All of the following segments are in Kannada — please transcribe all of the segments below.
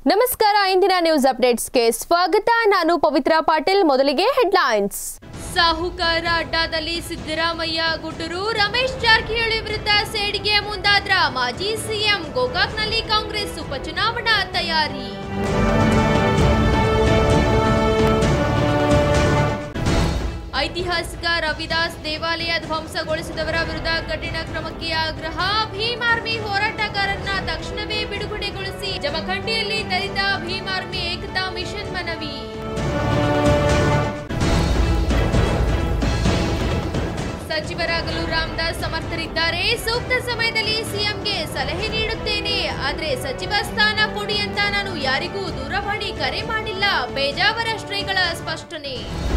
ನಮಸ್ಕಾರ ಇಂದಿನ ನ್ಯೂಸ್ ಅಪ್ಡೇಟ್ಸ್ಗೆ ಸ್ವಾಗತ ನಾನು ಪವಿತ್ರ ಪಾಟೀಲ್ ಮೊದಲಿಗೆ ಹೆಡ್ಲೈನ್ಸ್ ಸಾಹುಕಾರ ಅಡ್ಡಾದಲ್ಲಿ ಸಿದ್ದರಾಮಯ್ಯ ಗುಡ್ಡೂರು ರಮೇಶ್ ಜಾರಕಿಹೊಳಿ ವಿರುದ್ಧ ಸೇಡಿಗೆ ಮುಂದಾದ್ರ ಮಾಜಿ ಸಿಎಂ ಗೋಕಾಕ್ನಲ್ಲಿ ಕಾಂಗ್ರೆಸ್ ಉಪಚುನಾವಣಾ ತಯಾರಿ ಐತಿಹಾಸಿಕ ರವಿದಾಸ್ ದೇವಾಲಯ ಧ್ವಂಸಗೊಳಿಸಿದವರ ವಿರುದ್ಧ ಕಠಿಣ ಕ್ರಮಕ್ಕೆ ಆಗ್ರಹ ಭೀಮ್ ಆರ್ಮಿ ಹೋರಾಟಗಾರರನ್ನ ತಕ್ಷಣವೇ ಬಿಡುಗಡೆಗೊಳಿಸಿ ಜಮಖಂಡಿಯಲ್ಲಿ ತೆರೆದ ಭೀಮ್ ಆರ್ಮಿ ಏಕತಾ ಮಿಷನ್ ಮನವಿ ಸಚಿವರಾಗಲು ರಾಮದಾಸ್ ಸಮರ್ಥರಿದ್ದಾರೆ ಸೂಕ್ತ ಸಮಯದಲ್ಲಿ ಸಿಎಂಗೆ ಸಲಹೆ ನೀಡುತ್ತೇನೆ ಆದ್ರೆ ಸಚಿವ ಸ್ಥಾನ ಕೊಡಿ ಅಂತ ನಾನು ಯಾರಿಗೂ ದೂರವಾಣಿ ಕರೆ ಮಾಡಿಲ್ಲ ಪೇಜಾವರ ಶ್ರೀಗಳ ಸ್ಪಷ್ಟನೆ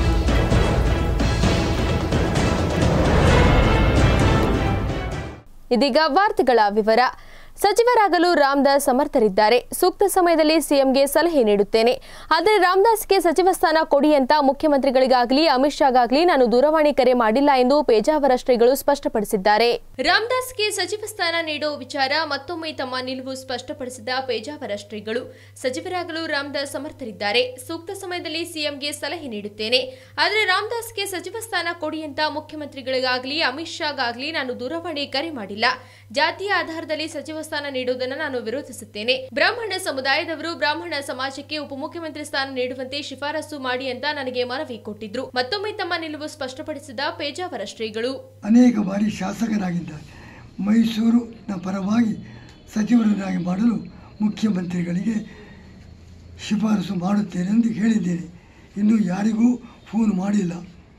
ಇದೀಗ ವಾರ್ತೆಗಳ ವಿವರ ಸಚಿವರಾಗಲು ರಾಮದಾಸ್ ಸಮರ್ಥರಿದ್ದಾರೆ ಸೂಕ್ತ ಸಮಯದಲ್ಲಿ ಸಿಎಂಗೆ ಸಲಹೆ ನೀಡುತ್ತೇನೆ ಆದರೆ ರಾಮದಾಸ್ಗೆ ಸಚಿವ ಸ್ಥಾನ ಕೊಡಿ ಅಂತ ಮುಖ್ಯಮಂತ್ರಿಗಳಿಗಾಗಲಿ ಅಮಿತ್ ಶಾಗಾಗಲಿ ನಾನು ದೂರವಾಣಿ ಕರೆ ಮಾಡಿಲ್ಲ ಎಂದು ಪೇಜಾವರ ಶ್ರೀಗಳು ಸ್ಪಷ್ಟಪಡಿಸಿದ್ದಾರೆ ರಾಮದಾಸ್ಗೆ ಸಚಿವ ಸ್ಥಾನ ನೀಡುವ ವಿಚಾರ ಮತ್ತೊಮ್ಮೆ ತಮ್ಮ ನಿಲುವು ಸ್ಪಷ್ಟಪಡಿಸಿದ ಪೇಜಾವರ ಶ್ರೀಗಳು ಸಚಿವರಾಗಲು ರಾಮದಾಸ್ ಸಮರ್ಥರಿದ್ದಾರೆ ಸೂಕ್ತ ಸಮಯದಲ್ಲಿ ಸಿಎಂಗೆ ಸಲಹೆ ನೀಡುತ್ತೇನೆ ಆದರೆ ರಾಮದಾಸ್ಗೆ ಸಚಿವ ಸ್ಥಾನ ಕೊಡಿ ಅಂತ ಮುಖ್ಯಮಂತ್ರಿಗಳಿಗಾಗಲಿ ಅಮಿತ್ ಶಾಗಾಗಲಿ ನಾನು ದೂರವಾಣಿ ಕರೆ ಮಾಡಿಲ್ಲ ಜಾತಿಯ ಆಧಾರದಲ್ಲಿ ಸಚಿವ ಸ್ಥಾನ ನೀಡುವುದನ್ನು ನಾನು ವಿರೋಧಿಸುತ್ತೇನೆ ಬ್ರಾಹ್ಮಣ ಸಮುದಾಯದವರು ಬ್ರಾಹ್ಮಣ ಸಮಾಜಕ್ಕೆ ಉಪಮುಖ್ಯಮಂತ್ರಿ ಸ್ಥಾನ ನೀಡುವಂತೆ ಶಿಫಾರಸು ಮಾಡಿ ಅಂತ ನನಗೆ ಮನವಿ ಕೊಟ್ಟಿದ್ರು ಮತ್ತೊಮ್ಮೆ ತಮ್ಮ ನಿಲುವು ಸ್ಪಷ್ಟಪಡಿಸಿದ ಪೇಜಾವರ ಶ್ರೀಗಳು ಅನೇಕ ಬಾರಿ ಶಾಸಕರಾಗಿದ್ದಾರೆ ಮೈಸೂರಿನ ಪರವಾಗಿ ಸಚಿವರನ್ನಾಗಿ ಮಾಡಲು ಮುಖ್ಯಮಂತ್ರಿಗಳಿಗೆ ಶಿಫಾರಸು ಮಾಡುತ್ತೇನೆ ಎಂದು ಹೇಳಿದ್ದೇನೆ ಇನ್ನೂ ಯಾರಿಗೂ ಫೋನ್ ಮಾಡಿಲ್ಲ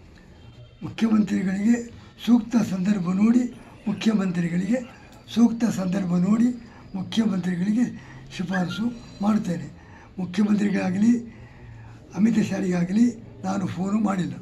ಮುಖ್ಯಮಂತ್ರಿಗಳಿಗೆ ಸೂಕ್ತ ಸಂದರ್ಭ ನೋಡಿ ಮುಖ್ಯಮಂತ್ರಿಗಳಿಗೆ ಸೂಕ್ತ ಸಂದರ್ಭ ನೋಡಿ ಮುಖ್ಯಮಂತ್ರಿಗಳಿಗೆ ಶಿಫಾರಸು ಮಾಡುತ್ತೇನೆ ಮುಖ್ಯಮಂತ್ರಿಗಾಗಲಿ ಅಮಿತ್ ಶಾರಿಗಾಗಲಿ ನಾನು ಫೋನು ಮಾಡಿಲ್ಲ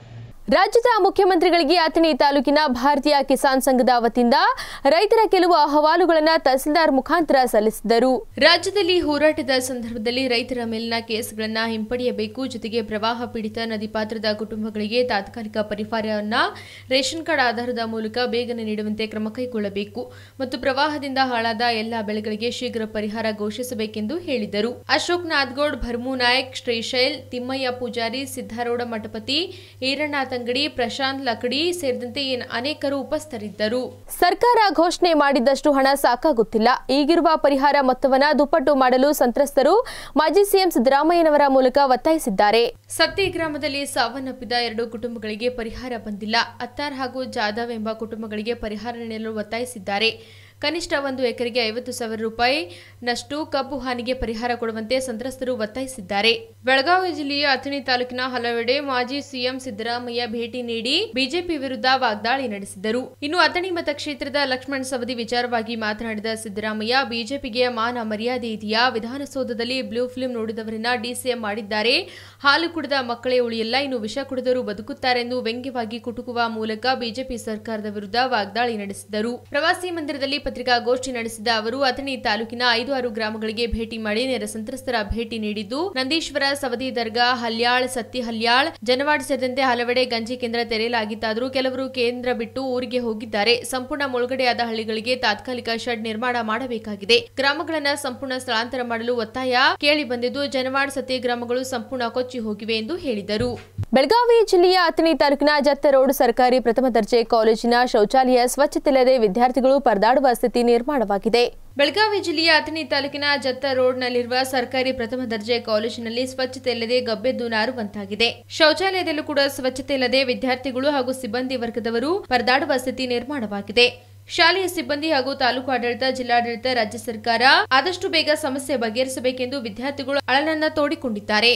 ರಾಜ್ಯದ ಮುಖ್ಯಮಂತ್ರಿಗಳಿಗೆ ಅಥಣಿ ತಾಲೂಕಿನ ಭಾರತೀಯ ಕಿಸಾನ್ ಸಂಘದ ವತಿಯಿಂದ ರೈತರ ಕೆಲವು ಅಹವಾಲುಗಳನ್ನು ತಹಸೀಲ್ದಾರ್ ಮುಖಾಂತರ ಸಲ್ಲಿಸಿದರು ರಾಜ್ಯದಲ್ಲಿ ಹೋರಾಟದ ಸಂದರ್ಭದಲ್ಲಿ ರೈತರ ಮೇಲಿನ ಕೇಸ್ಗಳನ್ನು ಹಿಂಪಡೆಯಬೇಕು ಜೊತೆಗೆ ಪ್ರವಾಹ ಪೀಡಿತ ನದಿ ಪಾತ್ರದ ಕುಟುಂಬಗಳಿಗೆ ತಾತ್ಕಾಲಿಕ ಪರಿಹಾರವನ್ನ ರೇಷನ್ ಕಾರ್ಡ್ ಆಧಾರದ ಮೂಲಕ ಬೇಗನೆ ನೀಡುವಂತೆ ಕ್ರಮ ಕೈಗೊಳ್ಳಬೇಕು ಮತ್ತು ಪ್ರವಾಹದಿಂದ ಹಾಳಾದ ಎಲ್ಲಾ ಬೆಳೆಗಳಿಗೆ ಶೀಘ್ರ ಪರಿಹಾರ ಘೋಷಿಸಬೇಕೆಂದು ಹೇಳಿದರು ಅಶೋಕ್ ನಾಥ್ಗೌಡ್ ಭರ್ಮು ನಾಯಕ್ ಶ್ರೀಶೈಲ್ ತಿಮ್ಮಯ್ಯ ಪೂಜಾರಿ ಸಿದ್ದಾರೂಢ ಮಠಪತಿ ಈರಣ್ಣ ತಂಗಡಿ ಪ್ರಶಾಂತ್ ಲಕಡಿ ಸೇರಿದಂತೆ ಏನ್ ಅನೇಕರು ಉಪಸ್ಥಿತರಿದ್ದರು ಸರ್ಕಾರ ಘೋಷಣೆ ಮಾಡಿದಷ್ಟು ಹಣ ಸಾಕಾಗುತ್ತಿಲ್ಲ ಈಗಿರುವ ಪರಿಹಾರ ಮೊತ್ತವನ್ನ ದುಪ್ಪಟ್ಟು ಮಾಡಲು ಸಂತ್ರಸ್ತರು ಮಾಜಿ ಸಿಎಂ ಸಿದ್ದರಾಮಯ್ಯನವರ ಮೂಲಕ ಒತ್ತಾಯಿಸಿದ್ದಾರೆ ಸತ್ತಿ ಗ್ರಾಮದಲ್ಲಿ ಸಾವನ್ನಪ್ಪಿದ ಎರಡು ಕುಟುಂಬಗಳಿಗೆ ಪರಿಹಾರ ಬಂದಿಲ್ಲ ಅತ್ತಾರ್ ಹಾಗೂ ಜಾಧವ್ ಎಂಬ ಕುಟುಂಬಗಳಿಗೆ ಪರಿಹಾರ ನೀಡಲು ಒತ್ತಾಯಿಸಿದ್ದಾರೆ ಕನಿಷ್ಠ ಒಂದು ಎಕರೆಗೆ ಐವತ್ತು ಸಾವಿರ ರೂಪಾಯಿ ನಷ್ಟು ಕಬ್ಬು ಹಾನಿಗೆ ಪರಿಹಾರ ಕೊಡುವಂತೆ ಸಂತ್ರಸ್ತರು ಒತ್ತಾಯಿಸಿದ್ದಾರೆ ಬೆಳಗಾವಿ ಜಿಲ್ಲೆಯ ಅಥಣಿ ತಾಲೂಕಿನ ಹಲವೆಡೆ ಮಾಜಿ ಸಿಎಂ ಸಿದ್ದರಾಮಯ್ಯ ಭೇಟಿ ನೀಡಿ ಬಿಜೆಪಿ ವಿರುದ್ಧ ವಾಗ್ದಾಳಿ ನಡೆಸಿದರು ಇನ್ನು ಅಥಣಿ ಮತಕ್ಷೇತ್ರದ ಲಕ್ಷ್ಮಣ್ ಸವದಿ ವಿಚಾರವಾಗಿ ಮಾತನಾಡಿದ ಸಿದ್ದರಾಮಯ್ಯ ಬಿಜೆಪಿಗೆ ಮಾನ ಮರ್ಯಾದೆ ಇದೆಯಾ ವಿಧಾನಸೌಧದಲ್ಲಿ ಬ್ಲೂ ಫಿಲ್ಮ್ ನೋಡಿದವರನ್ನ ಡಿಸಿಎಂ ಮಾಡಿದ್ದಾರೆ ಹಾಲು ಕುಡಿದ ಮಕ್ಕಳೇ ಉಳಿಯಲ್ಲ ಇನ್ನು ವಿಷ ಕುಡಿದವರು ಬದುಕುತ್ತಾರೆಂದು ವ್ಯಂಗ್ಯವಾಗಿ ಕುಟುಕುವ ಮೂಲಕ ಬಿಜೆಪಿ ಸರ್ಕಾರದ ವಿರುದ್ಧ ವಾಗ್ದಾಳಿ ನಡೆಸಿದರು ಪ್ರವಾಸಿ ಮಂದಿರದಲ್ಲಿ ಪತ್ರಿಕಾಗೋಷ್ಠಿ ನಡೆಸಿದ ಅವರು ಅಥಣಿ ತಾಲೂಕಿನ ಐದು ಆರು ಗ್ರಾಮಗಳಿಗೆ ಭೇಟಿ ಮಾಡಿ ನೆರೆ ಸಂತ್ರಸ್ತರ ಭೇಟಿ ನೀಡಿದ್ದು ನಂದೀಶ್ವರ ಸವದಿ ದರ್ಗಾ ಹಲ್ಯಾಳ್ ಸತ್ತಿ ಹಲ್ಯಾಳ್ ಜನವಾಡ್ ಸೇರಿದಂತೆ ಹಲವೆಡೆ ಗಂಜಿ ಕೇಂದ್ರ ತೆರೆಯಲಾಗಿತ್ತಾದರೂ ಕೆಲವರು ಕೇಂದ್ರ ಬಿಟ್ಟು ಊರಿಗೆ ಹೋಗಿದ್ದಾರೆ ಸಂಪೂರ್ಣ ಮುಳುಗಡೆಯಾದ ಹಳ್ಳಿಗಳಿಗೆ ತಾತ್ಕಾಲಿಕ ಶೆಡ್ ನಿರ್ಮಾಣ ಮಾಡಬೇಕಾಗಿದೆ ಗ್ರಾಮಗಳನ್ನ ಸಂಪೂರ್ಣ ಸ್ಥಳಾಂತರ ಮಾಡಲು ಒತ್ತಾಯ ಕೇಳಿ ಬಂದಿದ್ದು ಜನವಾಡ್ ಸತ್ತಿ ಗ್ರಾಮಗಳು ಸಂಪೂರ್ಣ ಕೊಚ್ಚಿ ಹೋಗಿವೆ ಎಂದು ಹೇಳಿದರು ಬೆಳಗಾವಿ ಜಿಲ್ಲೆಯ ಅಥಣಿ ತಾಲೂಕಿನ ಜತ್ತ ರೋಡ್ ಸರ್ಕಾರಿ ಪ್ರಥಮ ದರ್ಜೆ ಕಾಲೇಜಿನ ಶೌಚಾಲಯ ಸ್ವಚ್ಛತೆಯಿಲ್ಲದೆ ವಿದ್ಯಾರ್ಥಿಗಳು ಪರದಾಡುವ ಸ್ಥಿತಿ ನಿರ್ಮಾಣವಾಗಿದೆ ಬೆಳಗಾವಿ ಜಿಲ್ಲೆಯ ಅಥಣಿ ತಾಲೂಕಿನ ಜತ್ತ ರೋಡ್ನಲ್ಲಿರುವ ಸರ್ಕಾರಿ ಪ್ರಥಮ ದರ್ಜೆ ಕಾಲೇಜಿನಲ್ಲಿ ಸ್ವಚ್ಛತೆ ಇಲ್ಲದೆ ಗಬ್ಬೆದ್ದು ನಾರುವಂತಾಗಿದೆ ಶೌಚಾಲಯದಲ್ಲೂ ಕೂಡ ಸ್ವಚ್ಛತೆ ಇಲ್ಲದೆ ವಿದ್ಯಾರ್ಥಿಗಳು ಹಾಗೂ ಸಿಬ್ಬಂದಿ ವರ್ಗದವರು ಪರದಾಡುವ ಸ್ಥಿತಿ ನಿರ್ಮಾಣವಾಗಿದೆ ಶಾಲೆಯ ಸಿಬ್ಬಂದಿ ಹಾಗೂ ತಾಲೂಕು ಆಡಳಿತ ಜಿಲ್ಲಾಡಳಿತ ರಾಜ್ಯ ಸರ್ಕಾರ ಆದಷ್ಟು ಬೇಗ ಸಮಸ್ಯೆ ಬಗೆಹರಿಸಬೇಕೆಂದು ವಿದ್ಯಾರ್ಥಿಗಳು ಅಳಲನ್ನ ತೋಡಿಕೊಂಡಿದ್ದಾರೆ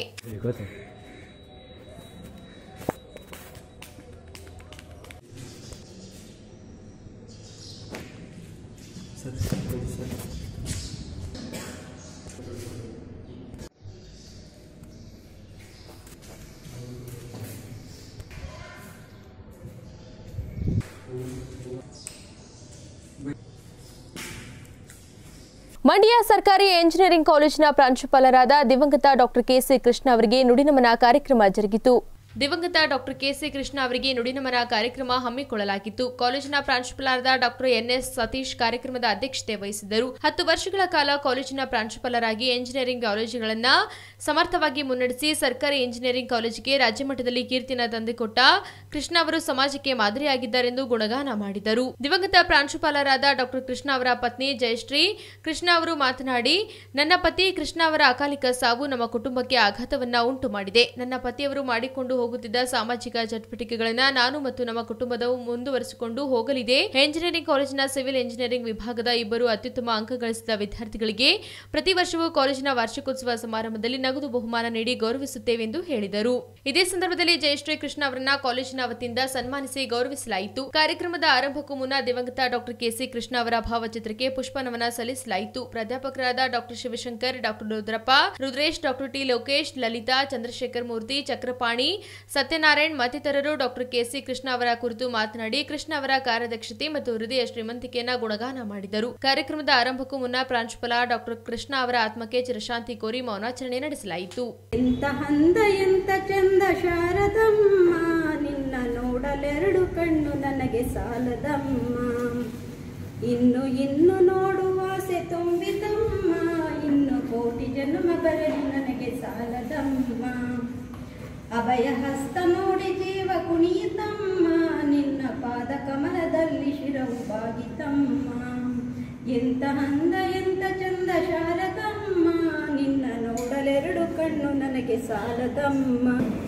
ಮಂಡ್ಯ ಸರ್ಕಾರಿ ಎಂಜಿನಿಯರಿಂಗ್ ಕಾಲೇಜಿನ ಪ್ರಾಂಶುಪಾಲರಾದ ದಿವಂಗತ ಡಾಕ್ಟರ್ ಕೆಸಿ ಕೃಷ್ಣ ಅವರಿಗೆ ನುಡಿನಮನ ಕಾರ್ಯಕ್ರಮ ಜರುಗಿತು ದಿವಂಗತ ಡಾಕ್ಟರ್ ಕೆಸಿ ಕೃಷ್ಣ ಅವರಿಗೆ ನುಡಿನಮನ ಕಾರ್ಯಕ್ರಮ ಹಮ್ಮಿಕೊಳ್ಳಲಾಗಿತ್ತು ಕಾಲೇಜಿನ ಪ್ರಾಂಶುಪಾಲರಾದ ಡಾಕ್ಟರ್ ಎನ್ಎಸ್ ಸತೀಶ್ ಕಾರ್ಯಕ್ರಮದ ಅಧ್ಯಕ್ಷತೆ ವಹಿಸಿದ್ದರು ಹತ್ತು ವರ್ಷಗಳ ಕಾಲ ಕಾಲೇಜಿನ ಪ್ರಾಂಶುಪಾಲರಾಗಿ ಎಂಜಿನಿಯರಿಂಗ್ ಕಾಲೇಜುಗಳನ್ನು ಸಮರ್ಥವಾಗಿ ಮುನ್ನಡೆಸಿ ಸರ್ಕಾರಿ ಎಂಜಿನಿಯರಿಂಗ್ ಕಾಲೇಜಿಗೆ ರಾಜ್ಯ ಮಟ್ಟದಲ್ಲಿ ಕೀರ್ತಿನ ತಂದುಕೊಟ್ಟ ಕೃಷ್ಣ ಅವರು ಸಮಾಜಕ್ಕೆ ಮಾದರಿಯಾಗಿದ್ದಾರೆಂದು ಗುಣಗಾನ ಮಾಡಿದರು ದಿವಂಗತ ಪ್ರಾಂಶುಪಾಲರಾದ ಡಾಕ್ಟರ್ ಕೃಷ್ಣ ಅವರ ಪತ್ನಿ ಜಯಶ್ರೀ ಕೃಷ್ಣ ಅವರು ಮಾತನಾಡಿ ನನ್ನ ಪತಿ ಕೃಷ್ಣ ಅವರ ಅಕಾಲಿಕ ಸಾವು ನಮ್ಮ ಕುಟುಂಬಕ್ಕೆ ಆಘಾತವನ್ನ ಉಂಟು ಮಾಡಿದೆ ನನ್ನ ಪತಿಯವರು ಮಾಡಿಕೊಂಡು ಹೋಗುತ್ತಿದ್ದ ಸಾಮಾಜಿಕ ಚಟುವಟಿಕೆಗಳನ್ನ ನಾನು ಮತ್ತು ನಮ್ಮ ಕುಟುಂಬದವು ಮುಂದುವರಿಸಿಕೊಂಡು ಹೋಗಲಿದೆ ಎಂಜಿನಿಯರಿಂಗ್ ಕಾಲೇಜಿನ ಸಿವಿಲ್ ಎಂಜಿನಿಯರಿಂಗ್ ವಿಭಾಗದ ಇಬ್ಬರು ಅತ್ಯುತ್ತಮ ಅಂಕ ಗಳಿಸಿದ ವಿದ್ಯಾರ್ಥಿಗಳಿಗೆ ಪ್ರತಿ ವರ್ಷವೂ ಕಾಲೇಜಿನ ವಾರ್ಷಿಕೋತ್ಸವ ಸಮಾರಂಭದಲ್ಲಿ ನಗದು ಬಹುಮಾನ ನೀಡಿ ಗೌರವಿಸುತ್ತೇವೆ ಎಂದು ಹೇಳಿದರು ಇದೇ ಸಂದರ್ಭದಲ್ಲಿ ಜಯಶ್ರೀ ಕೃಷ್ಣ ಅವರನ್ನ ಕಾಲೇಜಿನ ವತಿಯಿಂದ ಸನ್ಮಾನಿಸಿ ಗೌರವಿಸಲಾಯಿತು ಕಾರ್ಯಕ್ರಮದ ಆರಂಭಕ್ಕೂ ಮುನ್ನ ದಿವಂಗತ ಡಾಕ್ಟರ್ ಕೆಸಿ ಕೃಷ್ಣ ಅವರ ಭಾವಚಿತ್ರಕ್ಕೆ ಪುಷ್ಪನಮನ ಸಲ್ಲಿಸಲಾಯಿತು ಪ್ರಾಧ್ಯಾಪಕರಾದ doctor Shivashankar doctor Rudrappa Rudresh doctor T Lokesh Lalitha Chandrashekar Murthy Chakrapani Satyanarayan ಮತ್ತಿತರರು ಡಾಕ್ಟರ್ ಕೆಸಿ ಕೃಷ್ಣ ಅವರ ಕುರಿತು ಮಾತನಾಡಿ ಕೃಷ್ಣ ಅವರ ಕಾರ್ಯದಕ್ಷತೆ ಮತ್ತು ಹೃದಯ ಶ್ರೀಮಂತಿಕೆಯನ್ನ ಗುಣಗಾನ ಮಾಡಿದರು ಕಾರ್ಯಕ್ರಮದ ಆರಂಭಕ್ಕೂ ಮುನ್ನ ಪ್ರಾಂಶುಪಾಲ ಡಾಕ್ಟರ್ ಕೃಷ್ಣ ಅವರ ಆತ್ಮಕ್ಕೆ ಚಿರಶಾಂತಿ ಕೋರಿ ಮೌನಾಚರಣೆ ನಡೆಸಲಾಯಿತು ಎಂತ ಹಂದ ಎಂತ ಚಂದ ಶಾರದಮ್ಮ ನಿನ್ನ ನೋಡಲೆರಡು ಕಣ್ಣು ನನಗೆ ಸಾಲದಮ್ಮ ಇನ್ನು ಇನ್ನು ನೋಡುವ ಆಸೆ ತುಂಬಿತಮ್ಮ ಇನ್ನು ಕೋಟಿ ಜನ್ಮ ಬರಲಿ ನನಗೆ ಸಾಲದಮ್ಮ ಅಭಯ ಹಸ್ತ ನೋಡಿ ಜೀವ ಕುಣಿಯಿತಮ್ಮ ನಿನ್ನ ಪಾದ ಕಮಲದಲ್ಲಿ ಶಿರವು ಬಾಗಿತಮ್ಮ ಎಂತ ಹಂದ ಎಂತ ಚಂದ ಶಾರದಮ್ಮ ನಿನ್ನ ನೋಡಲೆರಡು ಕಣ್ಣು ನನಗೆ ಸಾಲದಮ್ಮ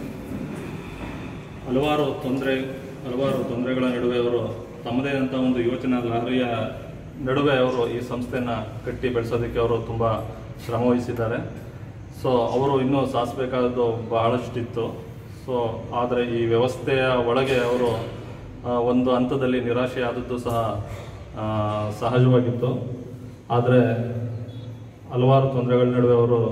ಹಲವಾರು ತೊಂದರೆ ಹಲವಾರು ತೊಂದರೆಗಳ ನಡುವೆ ಅವರು ತಮ್ಮದೇ ಆದಂಥ ಒಂದು ಯೋಚನಾ ಲಹರಿಯ ನಡುವೆ ಅವರು ಈ ಸಂಸ್ಥೆಯನ್ನು ಕಟ್ಟಿ ಬೆಳೆಸೋದಕ್ಕೆ ಅವರು ತುಂಬ ಶ್ರಮ ವಹಿಸಿದ್ದಾರೆ ಸೊ ಅವರು ಇನ್ನೂ ಸಾಧಿಸಬೇಕಾದದ್ದು ಬಹಳಷ್ಟಿತ್ತು ಸೊ ಆದರೆ ಈ ವ್ಯವಸ್ಥೆಯ ಒಳಗೆ ಅವರು ಆ, ಒಂದು ಹಂತದಲ್ಲಿ ನಿರಾಶೆ ಆದದ್ದು ಸಹ ಆ, ಸಹಜವಾಗಿತ್ತು ಆದರೆ ಹಲವಾರು ತೊಂದರೆಗಳ ನಡುವೆ ಅವರು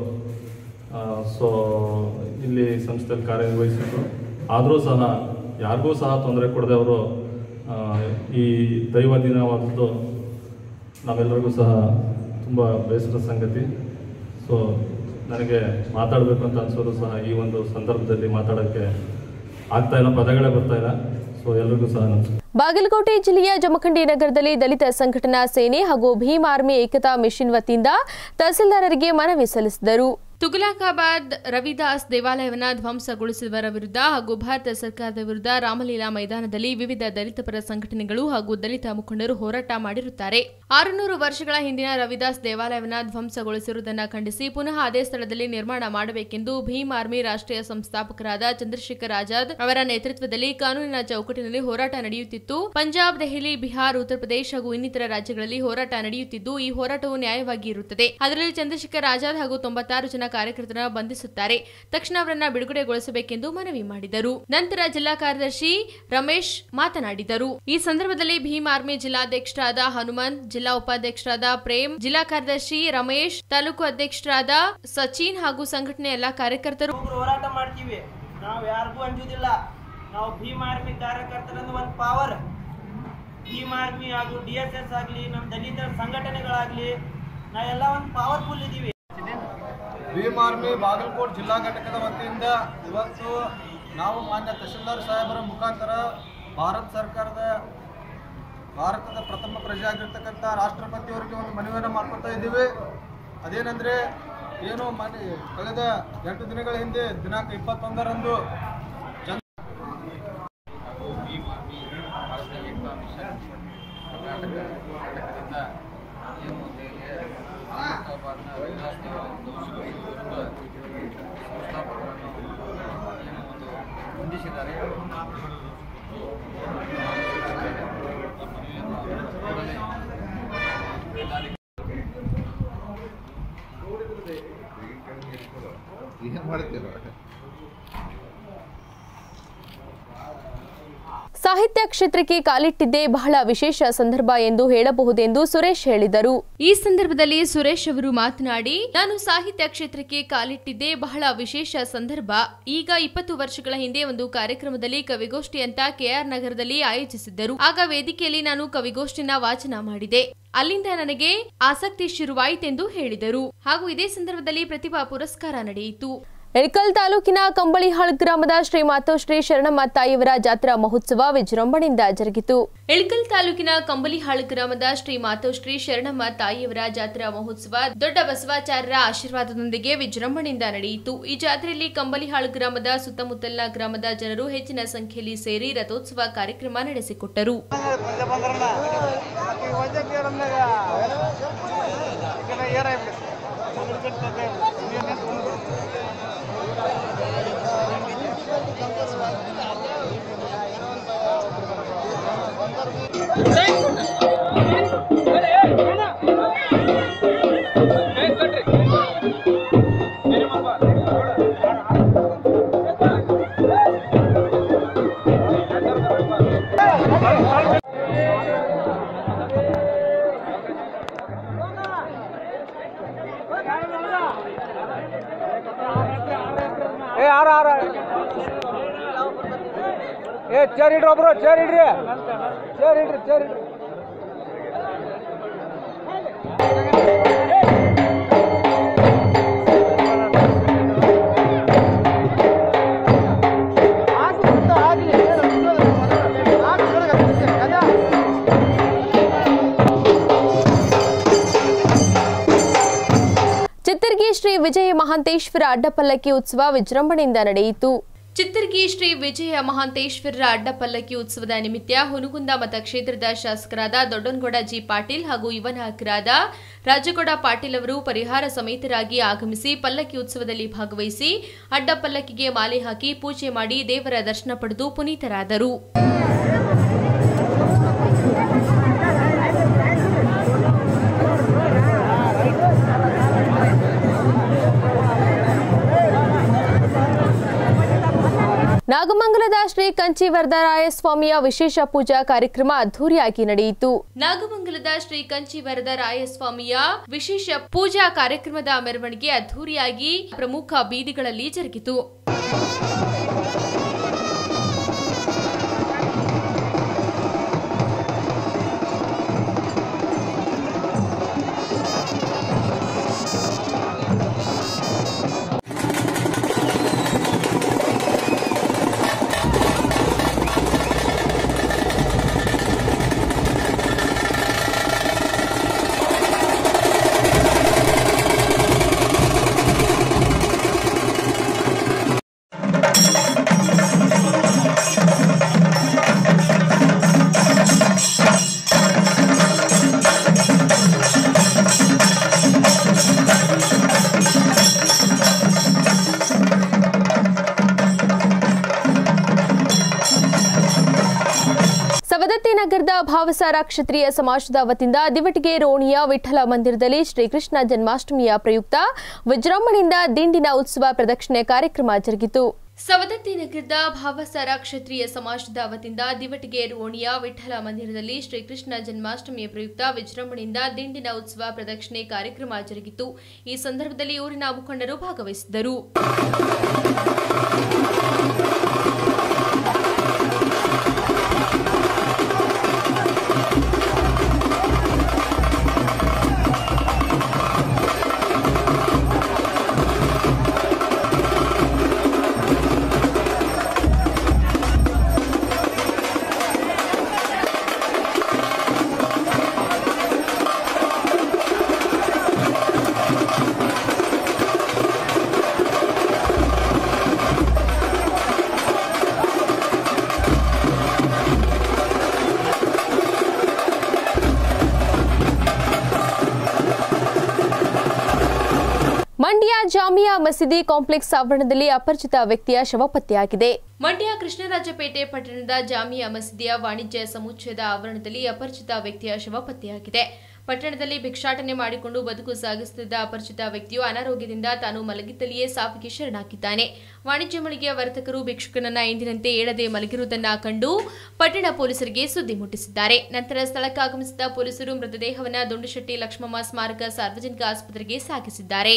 ಸೊ ಇಲ್ಲಿ ಸಂಸ್ಥೆಯಲ್ಲಿ ಕಾರ್ಯನಿರ್ವಹಿಸಿದ್ರು ಆದರೂ ಸಹ ಯಾರಿಗೂ ಸಹ ತೊಂದರೆ ಕೊಡದೆ ಅವರು ಆ, ಈ ದೈವ ದಿನವಾದದ್ದು ನಾವೆಲ್ಲರಿಗೂ ಸಹ ತುಂಬ ಬೇಸರದ ಸಂಗತಿ ಸೊ ನನಗೆ ಮಾತಾಡಬೇಕು ಅಂತ ಅನ್ಸೋದು ಸಹ ಈ ಒಂದು ಸಂದರ್ಭದಲ್ಲಿ ಮಾತಾಡೋಕ್ಕೆ ಆಗ್ತಾ ಇಲ್ಲ ಪದಗಳೇ ಬರ್ತಾ ಇಲ್ಲ ಸೊ ಎಲ್ರಿಗೂ ಸಹ ನಮಸ್ಕಾರ ಬಾಗಲಕೋಟೆ ಜಿಲ್ಲೆಯ ಜಮಖಂಡಿ ನಗರದಲ್ಲಿ ದಲಿತ ಸಂಘಟನಾ ಸೇನೆ ಹಾಗೂ ಭೀಮ್ ಆರ್ಮಿ ಏಕತಾ ಮಿಷನ್ ವತಿಯಿಂದ ತಹಸೀಲ್ದಾರರಿಗೆ ಮನವಿ ಸಲ್ಲಿಸಿದರು ತುಗಲಕಾಬಾದ್ ರವಿದಾಸ್ ದೇವಾಲಯವನ್ನ ಧ್ವಂಸಗೊಳಿಸಿದವರ ವಿರುದ್ಧ ಹಾಗೂ ಭಾರತ ಸರ್ಕಾರದ ವಿರುದ್ಧ ರಾಮಲೀಲಾ ಮೈದಾನದಲ್ಲಿ ವಿವಿಧ ದಲಿತ ಪರ ಸಂಘಟನೆಗಳು ಹಾಗೂ ದಲಿತ ಮುಖಂಡರು ಹೋರಾಟ ಮಾಡಿರುತ್ತಾರೆ ಆರುನೂರು ವರ್ಷಗಳ ಹಿಂದಿನ ರವಿದಾಸ್ ದೇವಾಲಯವನ್ನ ಧ್ವಂಸಗೊಳಿಸಿರುವುದನ್ನು ಖಂಡಿಸಿ ಪುನಃ ಅದೇ ಸ್ಥಳದಲ್ಲಿ ನಿರ್ಮಾಣ ಮಾಡಬೇಕೆಂದು ಭೀಮ್ ಆರ್ಮಿ ರಾಷ್ಟ್ರೀಯ ಸಂಸ್ಥಾಪಕರಾದ ಚಂದ್ರಶೇಖರ್ ಆಜಾದ್ ಅವರ ನೇತೃತ್ವದಲ್ಲಿ ಕಾನೂನಿನ ಚೌಕಟ್ಟಿನಲ್ಲಿ ಹೋರಾಟ ನಡೆಯುತ್ತಿತ್ತು ಪಂಜಾಬ್ ದೆಹಲಿ ಬಿಹಾರ್ ಉತ್ತರ ಪ್ರದೇಶ ಹಾಗೂ ಇನ್ನಿತರ ರಾಜ್ಯಗಳಲ್ಲಿ ಹೋರಾಟ ನಡೆಯುತ್ತಿದ್ದು ಈ ಹೋರಾಟವು ನ್ಯಾಯವಾಗಿ ಇರುತ್ತದೆ ಅದರಲ್ಲಿ ಚಂದ್ರಶೇಖರ್ ಆಜಾದ್ ಹಾಗೂ ತೊಂಬತ್ತಾರು ಜನ ಕಾರ್ಯಕರ್ತರನ್ನ ಬಂಧಿಸುತ್ತಾರೆ ತಕ್ಷಣ ಅವರನ್ನ ಬಿಡುಗಡೆಗೊಳಿಸಬೇಕೆಂದು ಮನವಿ ಮಾಡಿದರು ನಂತರ ಜಿಲ್ಲಾ ಕಾರ್ಯದರ್ಶಿ ರಮೇಶ್ ಮಾತನಾಡಿದರು ಈ ಸಂದರ್ಭದಲ್ಲಿ ಭೀಮ್ ಆರ್ಮಿ ಜಿಲ್ಲಾಧ್ಯಕ್ಷರಾದ ಹನುಮಂತ್ ಜಿಲ್ಲಾ ಉಪಾಧ್ಯಕ್ಷರಾದ ಪ್ರೇಮ್ ಜಿಲ್ಲಾ ಕಾರ್ಯದರ್ಶಿ ರಮೇಶ್ ತಾಲೂಕು ಅಧ್ಯಕ್ಷರಾದ ಸಚಿನ್ ಹಾಗೂ ಸಂಘಟನೆ ಎಲ್ಲಾ ಕಾರ್ಯಕರ್ತರು ಹುಡುಗರು ಹೋರಾಟ ಮಾಡ್ತೀವಿ ನಾವು ಯಾರಿಗೂ ಅಂಜುದಿಲ್ಲ ನಾವು ಭೀಮ್ ಆರ್ಮಿ ಕಾರ್ಯಕರ್ತರಂದು ಒಂದು ಪವರ್ ಭೀಮ್ ಆರ್ಮಿ ಹಾಗೂ ಡಿ ಎಸ್ ಎಸ್ ಆಗಲಿ ನಮ್ಮ ದಲಿತ ಸಂಘಟನೆಗಳಾಗಲಿ ನಾವೆಲ್ಲ ಒಂದು ಪವರ್ಫುಲ್ ಇದ್ದೀವಿ ಭೀಮ್ ಆರ್ಮಿ ಬಾಗಲಕೋಟ್ ಜಿಲ್ಲಾ ಘಟಕದ ವತಿಯಿಂದ ಇವತ್ತು ನಾವು ಮಾನ್ಯ ತಹಶೀಲ್ದಾರ್ ಸಾಹೇಬರ ಮುಖಾಂತರ ಭಾರತ ಸರ್ಕಾರದ ಭಾರತದ ಪ್ರಥಮ ಪ್ರಜೆ ಆಗಿರ್ತಕ್ಕಂಥ ರಾಷ್ಟ್ರಪತಿಯವರಿಗೆ ಒಂದು ಮನವಿಯನ್ನು ಮಾಡ್ಕೊತಾ ಇದ್ದೀವಿ ಅದೇನೆಂದರೆ ಏನು ಮನೆ ಕಳೆದ ಎಂಟು ದಿನಗಳ ಹಿಂದೆ ದಿನಾಂಕ ಇಪ್ಪತ್ತೊಂದರಂದು ಚಂದ್ರ ಹೊಂದಿಸಿದ್ದಾರೆ ಏನು ಮಾಡ್ತೀರ ಸಾಹಿತ್ಯ ಕ್ಷೇತ್ರಕ್ಕೆ ಕಾಲಿಟ್ಟಿದ್ದೇ ಬಹಳ ವಿಶೇಷ ಸಂದರ್ಭ ಎಂದು ಹೇಳಬಹುದೆಂದು ಸುರೇಶ್ ಹೇಳಿದರು ಈ ಸಂದರ್ಭದಲ್ಲಿ ಸುರೇಶ್ ಅವರು ಮಾತನಾಡಿ ನಾನು ಸಾಹಿತ್ಯ ಕ್ಷೇತ್ರಕ್ಕೆ ಕಾಲಿಟ್ಟಿದ್ದೇ ಬಹಳ ವಿಶೇಷ ಸಂದರ್ಭ ಈಗ ಇಪ್ಪತ್ತು ವರ್ಷಗಳ ಹಿಂದೆ ಒಂದು ಕಾರ್ಯಕ್ರಮದಲ್ಲಿ ಕವಿಗೋಷ್ಠಿ ಅಂತ ಕೆಆರ್ ನಗರದಲ್ಲಿ ಆಯೋಜಿಸಿದ್ದರು ಆಗ ವೇದಿಕೆಯಲ್ಲಿ ನಾನು ಕವಿಗೋಷ್ಠಿನ ವಾಚನ ಮಾಡಿದೆ ಅಲ್ಲಿಂದ ನನಗೆ ಆಸಕ್ತಿ ಶುರುವಾಯಿತೆಂದು ಹೇಳಿದರು ಹಾಗೂ ಇದೇ ಸಂದರ್ಭದಲ್ಲಿ ಪ್ರತಿಭಾ ಪುರಸ್ಕಾರ ನಡೆಯಿತು ಎಳ್ಕಲ್ ತಾಲೂಕಿನ ಕಂಬಳಿಹಾಳ್ ಗ್ರಾಮದ ಶ್ರೀ ಮಾತೋಶ್ರೀ ಶರಣಮ್ಮ ತಾಯಿಯವರ ಜಾತ್ರಾ ಮಹೋತ್ಸವ ವಿಜೃಂಭಣೆಯಿಂದ ಜರುಗಿತು ಎಳ್ಕಲ್ ತಾಲೂಕಿನ ಕಂಬಳಿಹಾಳ್ ಗ್ರಾಮದ ಶ್ರೀ ಮಾತೋಶ್ರೀ ಶರಣಮ್ಮ ತಾಯಿಯವರ ಜಾತ್ರಾ ಮಹೋತ್ಸವ ದೊಡ್ಡ ಬಸವಾಚಾರ್ಯರ ಆಶೀರ್ವಾದದೊಂದಿಗೆ ವಿಜೃಂಭಣೆಯಿಂದ ನಡೆಯಿತು ಈ ಜಾತ್ರೆಯಲ್ಲಿ ಕಂಬಳಿಹಾಳ್ ಗ್ರಾಮದ ಸುತ್ತಮುತ್ತಲಿನ ಗ್ರಾಮದ ಜನರು ಹೆಚ್ಚಿನ ಸಂಖ್ಯೆಯಲ್ಲಿ ಸೇರಿ ರಥೋತ್ಸವ ಕಾರ್ಯಕ್ರಮ ನಡೆಸಿಕೊಟ್ಟರು ಏ ಆರ ಆರ ಏ ಚೇರ್ ಇಡ್ರಿ ಒಬ್ರು ಚೇರ್ ಇಡ್ರಿ ಚೇರ್ ಇಡ್ರಿ ಚೇರ್ ಇಡ್ರಿ ಚಿತ್ತರ್ಗಿ ಶ್ರೀ ವಿಜಯ ಮಹಾಂತೇಶ್ವರ ಅಡ್ಡಪಲ್ಲಕ್ಕಿ ಉತ್ಸವ ವಿಜೃಂಭಣೆಯಿಂದ ನಡೆಯಿತು ಚಿತ್ತರ್ಗಿ ಶ್ರೀ ವಿಜಯ ಮಹಾಂತೇಶ್ವರರ ಅಡ್ಡಪಲ್ಲಕ್ಕಿ ಉತ್ಸವದ ನಿಮಿತ್ತ ಹುನಗುಂದ ಮತಕ್ಷೇತ್ರದ ಶಾಸಕರಾದ ದೊಡ್ಡನಗೌಡ ಜಿ ಪಾಟೀಲ್ ಹಾಗೂ ಯುವ ನಾಯಕರಾದ ರಾಜಗೌಡ ಪಾಟೀಲ್ ಅವರು ಪರಿಹಾರ ಸಮೇತರಾಗಿ ಆಗಮಿಸಿ ಪಲ್ಲಕ್ಕಿ ಉತ್ಸವದಲ್ಲಿ ಭಾಗವಹಿಸಿ ಅಡ್ಡಪಲ್ಲಕ್ಕಿಗೆ ಮಾಲೆ ಹಾಕಿ ಪೂಜೆ ಮಾಡಿ ದೇವರ ದರ್ಶನ ಪಡೆದು ಪುನೀತರಾದರು ನಾಗಮಂಗಲದ ಶ್ರೀ ಕಂಚಿ ವರದರಾಯ ಸ್ವಾಮಿಯ ವಿಶೇಷ ಪೂಜಾ ಕಾರ್ಯಕ್ರಮ ಅದ್ದೂರಿಯಾಗಿ ನಡೆಯಿತು ನಾಗಮಂಗಲದ ಶ್ರೀ ಕಂಚಿ ವರದರಾಯ ಸ್ವಾಮಿಯ ವಿಶೇಷ ಪೂಜಾ ಕಾರ್ಯಕ್ರಮದ ಮೆರವಣಿಗೆ ಅದ್ದೂರಿಯಾಗಿ ಪ್ರಮುಖ ಬೀದಿಗಳಲ್ಲಿ ಜರುಗಿತು ಸವದತ್ತಿ ನಗರದ ಭಾವಸಾರ ಕ್ಷತ್ರಿಯ ಸಮಾಜದ ವತಿಯಿಂದ ದಿವಟಿಗೆ ರೋಣಿಯ ವಿಠಲ ಮಂದಿರದಲ್ಲಿ ಶ್ರೀಕೃಷ್ಣ ಜನ್ಮಾಷ್ಟಮಿಯ ಪ್ರಯುಕ್ತ ವಿಜೃಂಭಣೆಯಿಂದ ದಿಂಡಿನ ಉತ್ಸವ ಪ್ರದಕ್ಷಿಣೆ ಕಾರ್ಯಕ್ರಮ ಜರುಗಿತು ಸವದತ್ತಿ ನಗರದ ಭಾವಸಾರ ಕ್ಷತ್ರಿಯ ಸಮಾಜದ ವತಿಯಿಂದ ದಿವಟಿಗೆ ರೋಣಿಯ ವಿಠಲ ಮಂದಿರದಲ್ಲಿ ಶ್ರೀಕೃಷ್ಣ ಜನ್ಮಾಷ್ಟಮಿಯ ಪ್ರಯುಕ್ತ ವಿಜೃಂಭಣೆಯಿಂದ ದಿಂಡಿನ ಉತ್ಸವ ಪ್ರದಕ್ಷಿಣೆ ಕಾರ್ಯಕ್ರಮ ಜರುಗಿತು ಈ ಸಂದರ್ಭದಲ್ಲಿ ಊರಿನ ಮುಖಂಡರು ಭಾಗವಹಿಸಿದ್ದರು ಮಂಡ್ಯ ಜಾಮಿಯಾ ಮಸೀದಿ ಕಾಂಪ್ಲೆಕ್ಸ್ ಆವರಣದಲ್ಲಿ ಅಪರಿಚಿತ ವ್ಯಕ್ತಿಯ ಶವ ಪತ್ತೆಯಾಗಿದೆ ಮಂಡ್ಯ ಕೃಷ್ಣರಾಜಪೇಟೆ ಪಟ್ಟಣದ ಜಾಮಿಯಾ ಮಸೀದಿಯ ವಾಣಿಜ್ಯ ಸಮುಚ್ಚಯದ ಆವರಣದಲ್ಲಿ ಅಪರಿಚಿತ ವ್ಯಕ್ತಿಯ ಶವ ಪತ್ತೆಯಾಗಿದೆ ಪಟ್ಟಣದಲ್ಲಿ ಭಿಕ್ಷಾಟನೆ ಮಾಡಿಕೊಂಡು ಬದುಕು ಸಾಗಿಸುತ್ತಿದ್ದ ಅಪರಿಚಿತ ವ್ಯಕ್ತಿಯು ಅನಾರೋಗ್ಯದಿಂದ ತಾನು ಮಲಗಿದ್ದಲ್ಲಿಯೇ ಸಾವಿಗೆ ಶರಣಾಗಿದ್ದಾನೆ ವಾಣಿಜ್ಯ ಮಳಿಗೆಯ ವರ್ತಕರು ಭಿಕ್ಷುಕನನ್ನ ಎಂದಿನಂತೆ ಏಳದೆ ಮಲಗಿರುವುದನ್ನ ಕಂಡು ಪಟ್ಟಣ ಪೊಲೀಸರಿಗೆ ಸುದ್ದಿ ಮುಟ್ಟಿಸಿದ್ದಾರೆ ನಂತರ ಸ್ಥಳಕ್ಕೆ ಆಗಮಿಸಿದ ಪೊಲೀಸರು ಮೃತದೇಹವನ್ನು ದುಂಡುಶೆಟ್ಟಿ ಲಕ್ಷ್ಮಮ್ಮ ಸ್ಮಾರಕ ಸಾರ್ವಜನಿಕ ಆಸ್ಪತ್ರೆಗೆ ಸಾಗಿಸಿದ್ದಾರೆ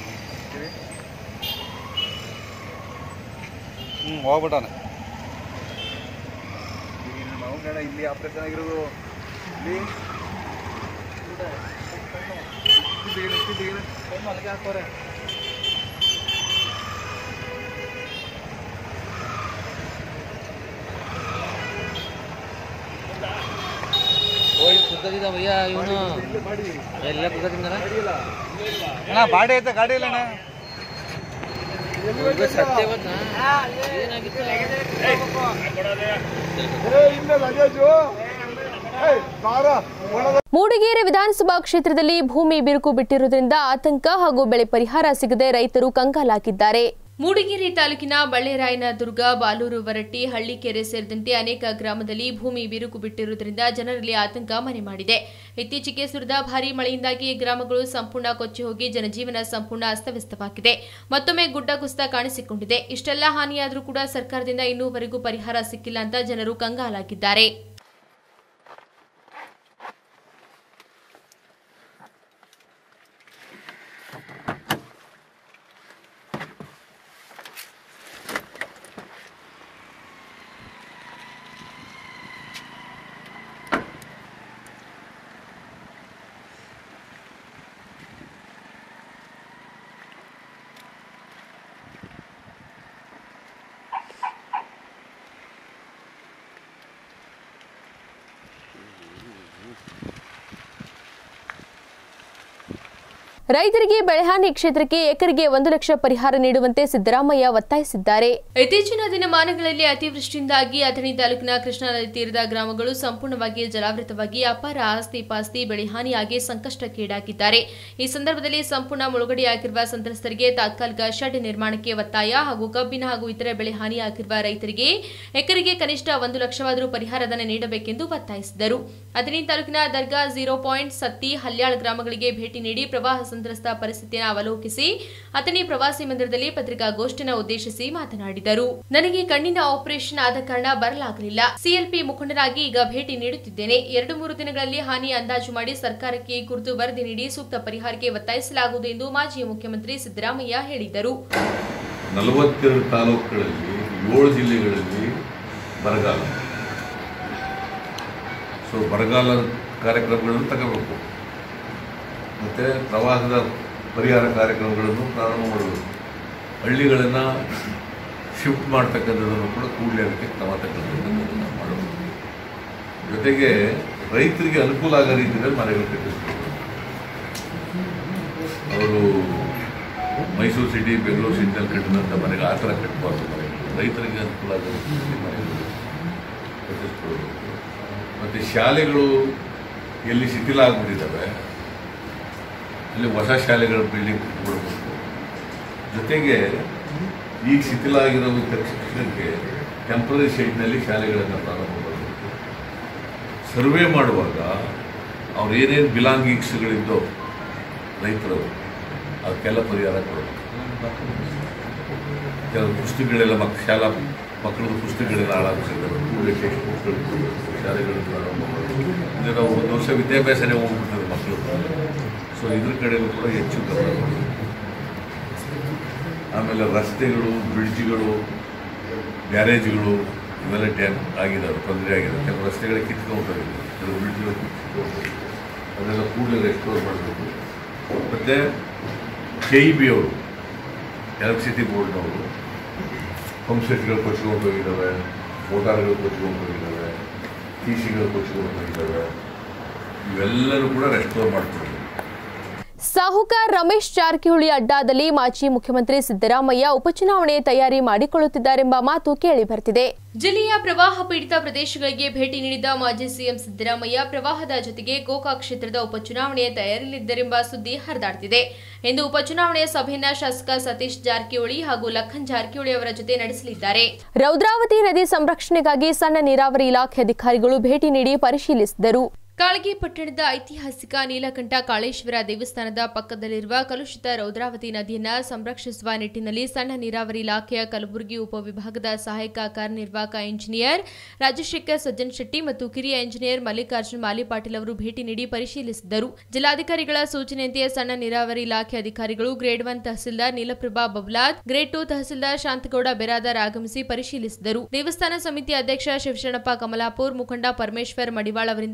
ಹ್ಞೂ ಹೋಗ್ಬಿಟ್ಟಾನೆ ಮಗನ ಇಲ್ಲಿ ಆಪ್ರೇಷನ್ ಆಗಿರೋದು ಇಲ್ಲಿ ಮಲ್ಲಿಗೆ ಹಾಕೋರೆ ಕುತ್ಕೊಂಡಿದ್ದ ಭಯ್ಯ ಇವನು ಎಲ್ಲ ಕುತ್ಕೊಂಡಿದ್ದಾನ ಅಣ್ಣ ಬಾಡಿ ಐತೆ ಗಾಡಿ ಇಲ್ಲ ಅಣ್ಣ ಸತ್ಯ ಗೊತ್ತಾ ಏನಾಗಿತ್ತು ಮೂಡಿಗೆರೆ ವಿಧಾನಸಭಾ ಕ್ಷೇತ್ರದಲ್ಲಿ ಭೂಮಿ ಬಿರುಕು ಬಿಟ್ಟಿರುವುದರಿಂದ ಆತಂಕ ಹಾಗೂ ಬೆಳೆ ಪರಿಹಾರ ಸಿಗದೆ ರೈತರು ಕಂಗಾಲಾಗಿದ್ದಾರೆ ಮೂಡಿಗೆರೆ ತಾಲೂಕಿನ ಬಳ್ಳೆರಾಯನದುರ್ಗ ಬಾಲೂರು ವರಟ್ಟಿ ಹಳ್ಳಿಕೆರೆ ಸೇರಿದಂತೆ ಅನೇಕ ಗ್ರಾಮದಲ್ಲಿ ಭೂಮಿ ಬಿರುಕು ಬಿಟ್ಟಿರುವುದರಿಂದ ಜನರಲ್ಲಿ ಆತಂಕ ಮನೆ ಮಾಡಿದೆ ಇತ್ತೀಚೆಗೆ ಸುರಿದ ಭಾರೀ ಮಳೆಯಿಂದಾಗಿ ಈ ಗ್ರಾಮಗಳು ಸಂಪೂರ್ಣ ಕೊಚ್ಚಿ ಹೋಗಿ ಜನಜೀವನ ಸಂಪೂರ್ಣ ಅಸ್ತವ್ಯಸ್ತವಾಗಿದೆ ಮತ್ತೊಮ್ಮೆ ಗುಡ್ಡ ಕುಸಿತ ಕಾಣಿಸಿಕೊಂಡಿದೆ ಇಷ್ಟೆಲ್ಲ ಹಾನಿಯಾದರೂ ಕೂಡ ಸರ್ಕಾರದಿಂದ ಇನ್ನೂವರೆಗೂ ಪರಿಹಾರ ಸಿಕ್ಕಿಲ್ಲ ಅಂತ ಜನರು ಕಂಗಾಲಾಗಿದ್ದಾರೆ ರೈತರಿಗೆ ಬೆಳೆಹಾನಿ ಕ್ಷೇತ್ರಕ್ಕೆ ಎಕರೆಗೆ ಒಂದು ಲಕ್ಷ ಪರಿಹಾರ ನೀಡುವಂತೆ ಸಿದ್ದರಾಮಯ್ಯ ಒತ್ತಾಯಿಸಿದ್ದಾರೆ ಇತ್ತೀಚಿನ ದಿನಮಾನಗಳಲ್ಲಿ ಅತಿವೃಷ್ಟಿಯಿಂದಾಗಿ ಅಥಣಿ ತಾಲೂಕಿನ ಕೃಷ್ಣಾ ನದಿ ತೀರದ ಗ್ರಾಮಗಳು ಸಂಪೂರ್ಣವಾಗಿ ಜಲಾವೃತವಾಗಿ ಅಪಾರ ಆಸ್ತಿ ಪಾಸ್ತಿ ಬೆಳೆಹಾನಿಯಾಗಿ ಸಂಕಷ್ಟಕ್ಕೀಡಾಗಿದ್ದಾರೆ ಈ ಸಂದರ್ಭದಲ್ಲಿ ಸಂಪೂರ್ಣ ಮುಳುಗಡೆಯಾಗಿರುವ ಸಂತ್ರಸ್ತರಿಗೆ ತಾತ್ಕಾಲಿಕ ಶೆಡ್ ನಿರ್ಮಾಣಕ್ಕೆ ಒತ್ತಾಯ ಹಾಗೂ ಕಬ್ಬಿನ ಹಾಗೂ ಇತರೆ ಬೆಳೆ ಹಾನಿಯಾಗಿರುವ ರೈತರಿಗೆ ಎಕರೆಗೆ ಕನಿಷ್ಠ ಒಂದು ಲಕ್ಷವಾದರೂ ಪರಿಹಾರಧನ ನೀಡಬೇಕೆಂದು ಒತ್ತಾಯಿಸಿದರು ಅಥಣಿ ತಾಲೂಕಿನ ದರ್ಗಾ ಝೀರೋ ಪಾಯಿಂಟ್ ಸತ್ತಿ ಹಲ್ಯಾಳ್ ಗ್ರಾಮಗಳಿಗೆ ಭೇಟಿ ನೀಡಿ ಪ್ರವಾಹ ಸಂತ್ರಸ್ತ ಪರಿಸ್ಥಿತಿಯನ್ನು ಅವಲೋಕಿಸಿ ಅಥಣಿ ಪ್ರವಾಸಿ ಮಂದಿರದಲ್ಲಿ ಪತ್ರಿಕಾಗೋಷ್ಠಿಯನ್ನು ಉದ್ದೇಶಿಸಿ ಮಾತನಾಡಿದರು ನನಗೆ ಕಣ್ಣಿನ ಆಪರೇಷನ್ ಆದ ಕಾರಣ ಬರಲಾಗಲಿಲ್ಲ ಸಿಎಲ್ಪಿ ಮುಖಂಡರಾಗಿ ಈಗ ಭೇಟಿ ನೀಡುತ್ತಿದ್ದೇನೆ ಎರಡು ಮೂರು ದಿನಗಳಲ್ಲಿ ಹಾನಿ ಅಂದಾಜು ಮಾಡಿ ಸರ್ಕಾರಕ್ಕೆ ಈ ಕುರಿತು ವರದಿ ನೀಡಿ ಸೂಕ್ತ ಪರಿಹಾರಕ್ಕೆ ಒತ್ತಾಯಿಸಲಾಗುವುದು ಎಂದು ಮಾಜಿ ಮುಖ್ಯಮಂತ್ರಿ ಸಿದ್ದರಾಮಯ್ಯ ಹೇಳಿದರು ನಲವತ್ತೆರಡು ತಾಲೂಕುಗಳಲ್ಲಿ ಏಳು ಜಿಲ್ಲೆಗಳಲ್ಲಿ ಬರಗಾಲ ಸೊ ಬರಗಾಲ ಕಾರ್ಯಕ್ರಮಗಳನ್ನು ತಗೋಬೇಕು ಮತ್ತು ಪ್ರವಾಹದ ಪರಿಹಾರ ಕಾರ್ಯಕ್ರಮಗಳನ್ನು ಪ್ರಾರಂಭ ಮಾಡಬೇಕು ಹಳ್ಳಿಗಳನ್ನು ಶಿಫ್ಟ್ ಮಾಡ್ತಕ್ಕಂಥದ್ದನ್ನು ಕೂಡ ಕೂಡಲೇ ಅದಕ್ಕೆ ಕ್ರಮ ತಗೊಂಡು ಮಾಡಬೇಕು ಜೊತೆಗೆ ರೈತರಿಗೆ ಅನುಕೂಲ ಆಗೋ ರೀತಿಯಲ್ಲಿ ಮನೆಗಳು ಕಟ್ಟಿಸ್ಬೇಕು ಅವರು ಮೈಸೂರು ಸಿಟಿ ಬೆಂಗಳೂರು ಸಿಟಿನಲ್ಲಿ ಕಟ್ಟಿದಂಥ ಮನೆಗೆ ಆ ಥರ ಕಟ್ಟಬಾರ್ದು ಮನೆಗಳು ರೈತರಿಗೆ ಅನುಕೂಲ ಆಗೋ ರೀತಿಯಲ್ಲಿ ಮನೆಗಳು ಕಟ್ಟಿಸ್ಕೊಳ್ಬೇಕು ಮತ್ತು ಶಾಲೆಗಳು ಎಲ್ಲಿ ಶಿಥಿಲ ಆಗ್ಬಿಟ್ಟಿದ್ದಾವೆ ಅಲ್ಲಿ ಹೊಸ ಶಾಲೆಗಳ ಬಿಲ್ಡಿಂಗ್ ಕೊಡಬೇಕು ಜೊತೆಗೆ ಈಗ ಶಿಥಿಲ ಆಗಿರೋ ತಕ್ಷಣಕ್ಕೆ ಟೆಂಪ್ರರಿ ಶೈಡ್ನಲ್ಲಿ ಶಾಲೆಗಳನ್ನು ಪ್ರಾರಂಭ ಮಾಡಬೇಕು ಸರ್ವೆ ಮಾಡುವಾಗ ಅವ್ರು ಏನೇನು ಬಿಲಾಂಗಿಂಗ್ಸ್ಗಳಿದ್ದೋ ರೈತರು ಅದಕ್ಕೆಲ್ಲ ಪರಿಹಾರ ಕೊಡಬೇಕು ಕೆಲವು ಪುಸ್ತಕಗಳೆಲ್ಲ ಮಕ್ ಶಾಲಾ ಮಕ್ಕಳದ್ದು ಪುಸ್ತಕಗಳೆಲ್ಲ ಹಾಳಾಗ್ತಿದ್ದಾವೆ ಕೂಡಲೇ ಟೆಕ್ಸ್ಟ್ ಬುಕ್ಗಳು ಕೊಡಬೇಕು ಶಾಲೆಗಳನ್ನು ಪ್ರಾರಂಭ ಮಾಡಬೇಕು ಅಂದರೆ ನಾವು ಒಂದು ವರ್ಷ ವಿದ್ಯಾಭ್ಯಾಸನೇ ಹೋಗ್ಬಿಡ್ತದೆ ಮಕ್ಕಳು ಸೊ ಇದ್ರ ಕಡೆಯೂ ಕೂಡ ಹೆಚ್ಚು ಗಮನ ಕೊಡಬೇಕು ಆಮೇಲೆ ರಸ್ತೆಗಳು ಬ್ರಿಡ್ಜ್ಗಳು ಗ್ಯಾರೇಜ್ಗಳು ಇವೆಲ್ಲ ಡ್ಯಾಮ್ ಆಗಿದ್ದಾವೆ ತೊಂದರೆ ಆಗಿದ್ದಾವೆ ಕೆಲವು ರಸ್ತೆಗಳಿಗೆ ಕಿತ್ಕೊಂಡು ಹೋಗಿದೆ ಕೆಲವು ಬ್ರಿಡ್ಜ್ಗಳು ಕಿತ್ಕೊಂಡು ಅದೆಲ್ಲ ಕೂಡಲೇ ರೆಸ್ಟೋರ್ ಮಾಡಬೇಕು ಮತ್ತು ಕೆ ಇ ಬಿ ಅವರು ಎಲೆಕ್ಟ್ರಿಸಿಟಿ ಬೋರ್ಡ್ನವರು ಪಂಪ್ ಸೆಟ್ಗಳು ಕೊಚ್ಕೊಂಡು ಹೋಗಿದ್ದಾವೆ ಮೋಟಾರ್ಗಳು ಕೊಚ್ಕೊಂಡು ಹೋಗಿದ್ದಾವೆ ಟಿ ಸಿಗಳು ಕೊಚ್ಕೊಂಡು ಹೋಗಿದ್ದಾವೆ ಇವೆಲ್ಲರೂ ಕೂಡ ರೆಸ್ಟೋರ್ ಮಾಡ್ಕೊಡ್ಬೇಕು ಸಾಹುಕಾರ್ ರಮೇಶ್ ಜಾರಕಿಹೊಳಿ ಅಡ್ಡಾದಲ್ಲಿ ಮಾಜಿ ಮುಖ್ಯಮಂತ್ರಿ ಸಿದ್ದರಾಮಯ್ಯ ಉಪಚುನಾವಣೆ ತಯಾರಿ ಮಾಡಿಕೊಳ್ಳುತ್ತಿದ್ದಾರೆಂಬ ಮಾತು ಕೇಳಿ ಬರ್ತಿದೆ ಜಿಲ್ಲೆಯ ಪ್ರವಾಹ ಪೀಡಿತ ಪ್ರದೇಶಗಳಿಗೆ ಭೇಟಿ ನೀಡಿದ ಮಾಜಿ ಸಿಎಂ ಸಿದ್ದರಾಮಯ್ಯ ಪ್ರವಾಹದ ಜೊತೆಗೆ ಗೋಕಾ ಕ್ಷೇತ್ರದ ಉಪಚುನಾವಣೆಯ ತಯಾರಿಯಲ್ಲಿದ್ದರೆಂಬ ಸುದ್ದಿ ಹರಿದಾಡ್ತಿದೆ ಇಂದು ಉಪಚುನಾವಣೆಯ ಸಭೆಯನ್ನ ಶಾಸಕ ಸತೀಶ್ ಜಾರಕಿಹೊಳಿ ಹಾಗೂ ಲಖನ್ ಜಾರಕಿಹೊಳಿ ಅವರ ಜೊತೆ ನಡೆಸಲಿದ್ದಾರೆ ರೌದ್ರಾವತಿ ನದಿ ಸಂರಕ್ಷಣೆಗಾಗಿ ಸಣ್ಣ ನೀರಾವರಿ ಇಲಾಖೆ ಅಧಿಕಾರಿಗಳು ಭೇಟಿ ನೀಡಿ ಪರಿಶೀಲಿಸಿದರು ಕಾಳಗಿ ಪಟ್ಟಣದ ಐತಿಹಾಸಿಕ ನೀಲಕಂಠ ಕಾಳೇಶ್ವರ ದೇವಸ್ಥಾನದ ಪಕ್ಕದಲ್ಲಿರುವ ಕಲುಷಿತ ರೌದ್ರಾವತಿ ನದಿಯನ್ನ ಸಂರಕ್ಷಿಸುವ ನಿಟ್ಟಿನಲ್ಲಿ ಸಣ್ಣ ನೀರಾವರಿ ಇಲಾಖೆಯ ಕಲಬುರಗಿ ಉಪವಿಭಾಗದ ಸಹಾಯಕ ಕಾರ್ಯನಿರ್ವಾಹಕ ಇಂಜಿನಿಯರ್ ರಾಜಶೇಖರ್ ಸಜ್ಜನ್ ಶೆಟ್ಟಿ ಮತ್ತು ಕಿರಿಯ ಇಂಜಿನಿಯರ್ ಮಲ್ಲಿಕಾರ್ಜುನ್ ಮಾಲಿ ಪಾಟೀಲ್ ಅವರು ಭೇಟಿ ನೀಡಿ ಪರಿಶೀಲಿಸಿದರು ಜಿಲ್ಲಾಧಿಕಾರಿಗಳ ಸೂಚನೆಯಂತೆ ಸಣ್ಣ ನೀರಾವರಿ ಇಲಾಖೆ ಅಧಿಕಾರಿಗಳು grade one tahsildar Neelaprabha Bablad grade two tahsildar Shantagouda Beradar ಆಗಮಿಸಿ ಪರಿಶೀಲಿಸಿದರು ದೇವಸ್ಥಾನ ಸಮಿತಿ ಅಧ್ಯಕ್ಷ ಶಿವಶರಣಪ್ಪ ಕಮಲಾಪುರ್ ಮುಖಂಡ ಪರಮೇಶ್ವರ್ ಮಡಿವಾಳ್ ಅವರಿಂದ ಮಾಹಿತಿ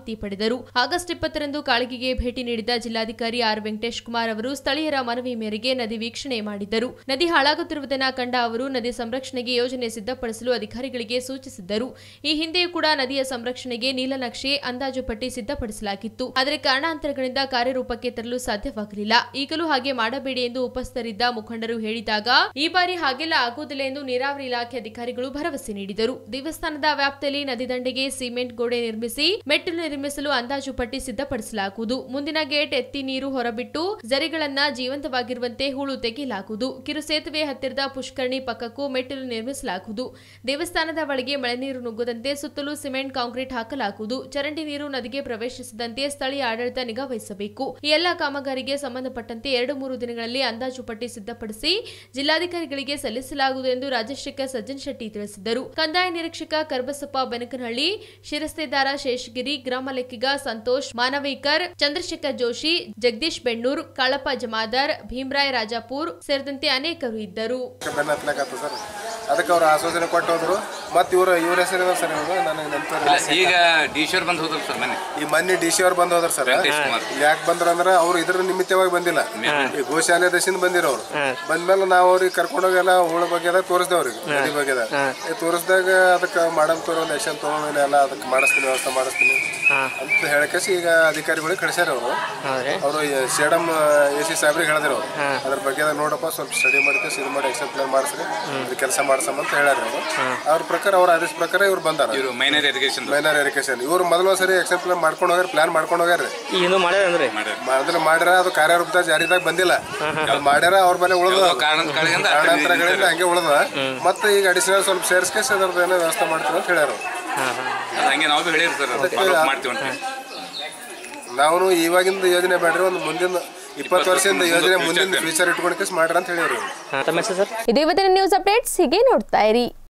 ಮಾಹಿತಿ ಪಡೆದರು ಆಗಸ್ಟ್ ಇಪ್ಪತ್ತರಂದು ಕಾಳಗಿಗೆ ಭೇಟಿ ನೀಡಿದ ಜಿಲ್ಲಾಧಿಕಾರಿ ಆರ್ ವೆಂಕಟೇಶ್ ಕುಮಾರ್ ಅವರು ಸ್ಥಳೀಯರ ಮನವಿ ಮೇರೆಗೆ ನದಿ ವೀಕ್ಷಣೆ ಮಾಡಿದ್ದರು ನದಿ ಹಾಳಾಗುತ್ತಿರುವುದನ್ನು ಕಂಡ ಅವರು ನದಿ ಸಂರಕ್ಷಣೆಗೆ ಯೋಜನೆ ಸಿದ್ಧಪಡಿಸಲು ಅಧಿಕಾರಿಗಳಿಗೆ ಸೂಚಿಸಿದ್ದರು ಈ ಹಿಂದೆಯೂ ಕೂಡ ನದಿಯ ಸಂರಕ್ಷಣೆಗೆ ನೀಲನಕ್ಷೆ ಅಂದಾಜು ಪಟ್ಟಿ ಸಿದ್ಧಪಡಿಸಲಾಗಿತ್ತು ಆದರೆ ಕಾರಣಾಂತರಗಳಿಂದ ಕಾರ್ಯರೂಪಕ್ಕೆ ತರಲು ಸಾಧ್ಯವಾಗಲಿಲ್ಲ ಈಗಲೂ ಹಾಗೆ ಮಾಡಬೇಡಿ ಎಂದು ಉಪಸ್ಥಿತರಿದ್ದ ಮುಖಂಡರು ಹೇಳಿದಾಗ ಈ ಬಾರಿ ಹಾಗೆಲ್ಲ ಆಗುವುದಿಲ್ಲ ಎಂದು ನೀರಾವರಿ ಇಲಾಖೆ ಅಧಿಕಾರಿಗಳು ಭರವಸೆ ನೀಡಿದರು ದೇವಸ್ಥಾನದ ವ್ಯಾಪ್ತಿಯಲ್ಲಿ ನದಿ ದಂಡೆಗೆ ಸಿಮೆಂಟ್ ಗೋಡೆ ನಿರ್ಮಿಸಿ ಮೆಟ್ಟಿಲು ನಿರ್ಮಿಸಲು ಅಂದಾಜು ಪಟ್ಟಿ ಸಿದ್ಧಪಡಿಸಲಾಗುವುದು ಮುಂದಿನ ಗೇಟ್ ಎತ್ತಿ ನೀರು ಹೊರಬಿಟ್ಟು ಜರಿಗಳನ್ನ ಜೀವಂತವಾಗಿರುವಂತೆ ಹೂಳು ತೆಗೆಯಲಾಗುವುದು ಕಿರು ಸೇತುವೆ ಹತ್ತಿರದ ಪುಷ್ಕರಣಿ ಪಕ್ಕಕ್ಕೂ ಮೆಟ್ಟಿಲು ನಿರ್ಮಿಸಲಾಗುವುದು ದೇವಸ್ಥಾನದ ಒಳಗೆ ಮಳೆ ನೀರು ನುಗ್ಗದಂತೆ ಸುತ್ತಲೂ ಸಿಮೆಂಟ್ ಕಾಂಕ್ರೀಟ್ ಹಾಕಲಾಗುವುದು ಚರಂಡಿ ನೀರು ನದಿಗೆ ಪ್ರವೇಶಿಸದಂತೆ ಸ್ಥಳೀಯ ಆಡಳಿತ ನಿಗಾ ವಹಿಸಬೇಕು ಈ ಎಲ್ಲ ಕಾಮಗಾರಿಗೆ ಸಂಬಂಧಪಟ್ಟಂತೆ ಎರಡು ಮೂರು ದಿನಗಳಲ್ಲಿ ಅಂದಾಜು ಪಟ್ಟಿ ಸಿದ್ಧಪಡಿಸಿ ಜಿಲ್ಲಾಧಿಕಾರಿಗಳಿಗೆ ಸಲ್ಲಿಸಲಾಗುವುದು ಎಂದು ರಾಜಶೇಖರ್ ಸಜ್ಜನ್ ಶೆಟ್ಟಿ ತಿಳಿಸಿದರು ಕಂದಾಯ ನಿರೀಕ್ಷಕ ಕರ್ಬಸಪ್ಪ ಬೆನಕನಹಳ್ಳಿ ಶಿರಸ್ತೆದಾರ ಶೇಷಗಿರಿ ಗ್ರಾಮ ಲೆಕ್ಕಿಗ ಸಂತೋಷ್ ಮಾನವೀಕರ್ ಚಂದ್ರಶೇಖರ್ ಜೋಶಿ ಜಗದೀಶ್ ಬೆಣ್ಣೂರ್ ಕಾಳಪ್ಪ ಜಮಾದಾರ್ ಭೀಮರಾಯ್ ರಾಜಾಪುರ್ ಸೇರಿದಂತೆ ಅನೇಕರು ಇದ್ದರು ಬೆನ್ನ ಹತ್ಲಾಕತ್ತ ಸರ್ ಅದಕ್ಕೆ ಅವ್ರು ಆಶ್ವಾಸನೆ ಕೊಟ್ಟು ಹೋದ್ರು ಮತ್ತೆ ಇವರು ಇವ್ರ ಹೆಸರು ಸರ್ ಇವರು ನನಗೆ ನೆನಪಿಲ್ಲ ಈಗ ಡಿಶೋರ್ ಬಂದು ಹೋದ್ರು ಸರ್ ಮನೆ ಈ ಮೊನ್ನೆ ಡಿ ಸಿ ಅವ್ರು ಬಂದು ಹೋದ್ರ ಸರ್ ವೆಂಕಟೇಶ್ ಕುಮಾರ್. ಯಾಕೆ ಬಂದ್ರು ಅಂದ್ರೆ ಅವ್ರು ಇದ್ರ ನಿಮಿತ್ತವಾಗಿ ಬಂದಿಲ್ಲ ಈ ಗೋಶಾಲೆ ದಶಿಂದ ಬಂದಿರೋರು ಬಂದ್ಮೇಲೆ ನಾವು ಅವ್ರಿಗೆ ಕರ್ಕೊಂಡೋಗೆಲ್ಲ ಹುಳ ಬಗ್ಗೆ ಎಲ್ಲ ತೋರಿಸ್ದೇವ್ರಿಗೆ ನದಿ ಬಗ್ಗೆ ಎಲ್ಲ. ಈ ತೋರಿಸ್ದಾಗ ಅದಕ್ಕೆ ಮಾಡಮ್ ತೋರೋ ಒಂದು ಆಕ್ಷನ್ ತೊಗೊಂಡು ಎಲ್ಲ ಅದಕ್ಕೆ ಮಾಡಿಸ್ತೀನಿ ವ್ಯವಸ್ಥೆ ಮಾಡಿಸ್ತೀನಿ ಅಂತ ಹೇಳಕೇಸಿ ಈಗ ಅಧಿಕಾರಿಗಳಿಗೆ ಕಳಿಸ್ಯಾರ ಅವರು ಅವರು ಸೇಡಮ್ ಎ ಸಿ ಸಾಹೇಬ್ರಿಗೆ ಹೇಳಿದ್ರು ಅವ್ರು ಅದ್ರ ಬಗ್ಗೆ ಎಲ್ಲ ನೋಡಪ್ಪ ಸ್ವಲ್ಪ ಸ್ಟಡಿ ಮಾಡ್ಕೇಸಿ ಇದು ಮಾಡಿ ಎಕ್ಸೆಪ್ಟ್ ಪ್ಲಾನ್ ಮಾಡಿಸ್ರಿ ಇದು ಕೆಲಸ ಮಾಡ್ಸಮ್ ಅಂತ ಹೇಳ್ಯಾರ ಅವರು ಅವ್ರ ಪ್ರಕಾರ ಅವ್ರ ಆದೇಶ ಪ್ರಕಾರ ಇವ್ರು ಬಂದಾರ ಇವರು ಮೈನರ್ ಎಜುಕೇಶನ್ ಮೈನರ್ ಎರಿಕೇಶನ್ ಇವ್ರು ಮೊದಲು ಸರಿ ಎಕ್ಸೆಪ್ಟ್ ಪ್ಲಾನ್ ಮಾಡ್ಕೊಂಡು ಹೋಗ್ಯಾರ ಪ್ಲಾನ್ ಮಾಡ್ಕೊಂಡು ಹೋಗ್ಯಾರ ಏನು ಮಾಡ್ಯಾರ ಅಂದ್ರೆ ಮೊದಲು ಮಾಡ್ಯಾರ ಅದು ಕಾರ್ಯರೂಪದಾಗ ಜಾರಿದಾಗ ಬಂದಿಲ್ಲ ಅದು ಮಾಡ್ಯಾರ ಅವ್ರ ಮೇಲೆ ಉಳಿದ ಕಾರಣದ ಕಡೆಯಿಂದ ಕಾರಣಾಂತರಗಳಿಂದ ಹಂಗೆ ಉಳಿದ ಮತ್ತೆ ಈಗ ಅಡಿಷನಲ್ ಸ್ವಲ್ಪ ಸೇರಿಸ್ಕೇಸಿ ಅದ್ರದ್ದು ಏನೋ ವ್ಯವಸ್ಥೆ ಮಾಡ್ತೀವಿ ಅಂತ ಹೇಳ್ಯಾರ ಅವ್ರು. ಅದು ಹಂಗೆ ನಾವು ಭೀ ಹೇಳಿರಿ ಸರ್ ಫಾಲೋ ಮಾಡ್ತೀವಿ ಅಂತ ನಾವು ಇವಾಗಿಂದ ಯೋಜನೆ ಬೇಡ್ರಿ ಒಂದು ಮುಂದಿನ ಇಪ್ಪತ್ತು ವರ್ಷದಿಂದ ಯೋಜನೆ ಮುಂದಿನ ಫ್ಯೂಚರ್ ಇಟ್ಕೊಂಡು ಕೇಸ್ ಮಾಡ್ರಿ ಅಂತ ಹೇಳಿದ್ರು ತಮ್ಮ ಹೆಸರು ಸರ್ ಇದೇ ಇವತ್ತಿನ ನ್ಯೂಸ್ ಅಪ್ಡೇಟ್ಸ್ ಹೀಗೆ ನೋಡ್ತಾ ಇರಿ